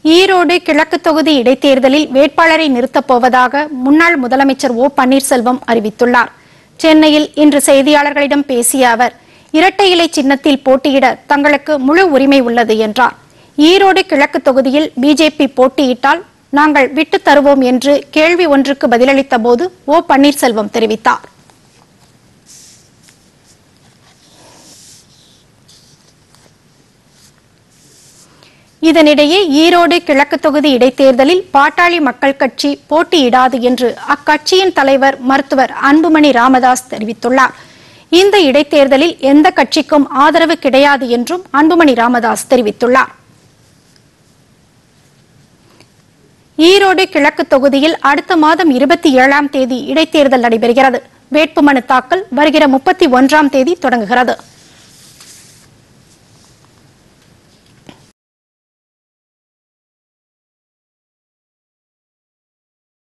ஈரோடு கிழக்கு தொகுதி இடைத்தேர்தலில் வேட்பாளரை நிறுத்தப் போவதாக முன்னாள் முதலமைச்சர் ஓ பன்னீர்செல்வம் அறிவித்துள்ளார் சென்னையில் இன்று செய்தியாளர்களிடம் பேசிய அவர் இரட்டை இலை சின்னத்தில் போட்டியிட தங்களுக்கு முழு உரிமை உள்ளது என்றார் ஈரோடு கிழக்கு தொகுதியில் பிஜேபி போட்டியிட்டால் நாங்கள் விட்டுத் தருவோம் என்று கேள்வி ஒன்றுக்கு பதிலளித்த போது ஓ பன்னீர்செல்வம் தெரிவித்தார் இதனிடையே ஈரோடு கிழக்கு தொகுதி இடைத்தேர்தலில் பாட்டாளி மக்கள் கட்சி போட்டியிடாது என்று அக்கட்சியின் தலைவர் மருத்துவர் அன்புமணி ராமதாஸ் தெரிவித்துள்ளார் இந்த இடைத்தேர்தலில் எந்த கட்சிக்கும் ஆதரவு கிடையாது என்றும் அன்புமணி ராமதாஸ் தெரிவித்துள்ளார் ஈரோடு கிழக்கு தொகுதியில் அடுத்த மாதம் இருபத்தி ஏழாம் தேதி இடைத்தேர்தல் நடைபெறுகிறது வேட்புமனு தாக்கல் வருகிற முப்பத்தி ஒன்றாம் தேதி தொடங்குகிறது